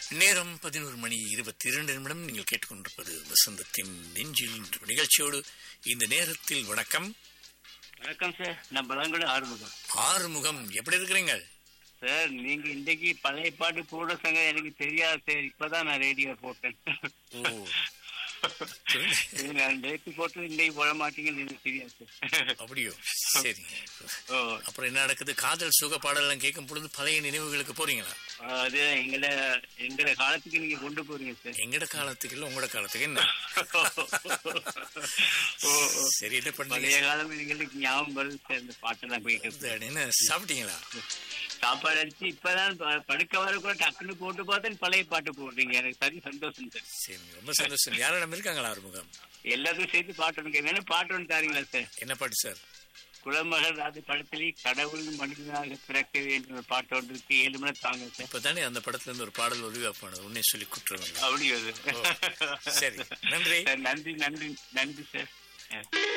நேரம் பதினோரு மணி இருபத்தி இரண்டு நிமிடம் நீங்கள் கேட்டுக்கொண்டிருப்பது வசந்தத்தின் நெஞ்சில் என்ற நிகழ்ச்சியோடு இந்த நேரத்தில் வணக்கம் வணக்கம் சார் நான் பழங்கட ஆறுமுகம் ஆறுமுகம் எப்படி இருக்கிறீங்க சார் நீங்க இன்னைக்கு பழைய பாட்டு போட சங்க எனக்கு தெரியாது சார் இப்பதான் நான் ரேடியோ போட்டேன் ஓ சொல்லுங்க. இது நான் நேற்று போட்டது இன்னைக்கு போட மாட்டீங்கன்னு எனக்கு தெரியாது சார் அப்படியோ சரிங்க ஓ அப்புறம் என்ன நடக்குது காதல் சுக பாடலாம் கேட்கும் பொழுது பழைய நினைவுகளுக்கு போறீங்களா அது எங்களை எங்களை காலத்துக்கு நீங்க கொண்டு போறீங்க சார் எங்கட காலத்துக்கு இல்ல உங்களோட காலத்துக்கு என்ன ஓ ஓ. சரி என்ன பழைய பண்ணீங்க காலம் எங்களுக்கு ஞாபகம் வருது சார் இந்த பாட்டெல்லாம் கேட்கறது என்ன சாப்பிட்டீங்களா சாப்பாடு அடிச்சு இப்பதான் ப- படுக்க வர கூட டக்குன்னு போட்டு பார்த்தேன் பழைய பாட்டு போடுறீங்க எனக்கு சரி சந்தோஷம் சார் சரி ரொம்ப சந்தோஷம் யாரிடம் இருக்காங்களா ஆறுமுகம் எல்லாத்தையும் சேர்த்து பாட்டு ஒன்று வேணும் பாட்டு ஒன்று தாரீங்களா சார் என்ன பாட்டு சார் குலமகள் அது படத்திலே கடவுள் மனிதனாக பிறக்க வேண்டும் ஒரு பாட்டு ஒன்று இருக்கு ஏழு மணி தாங்க சார் இப்பதானே அந்த படத்துல இருந்து ஒரு பாடல் ஒளிவாப்பானது உன்னே சொல்லி கூட்டுருவாங்க அப்படி அது சரி நன்றி சார் நன்றி நன்றி நன்றி சார்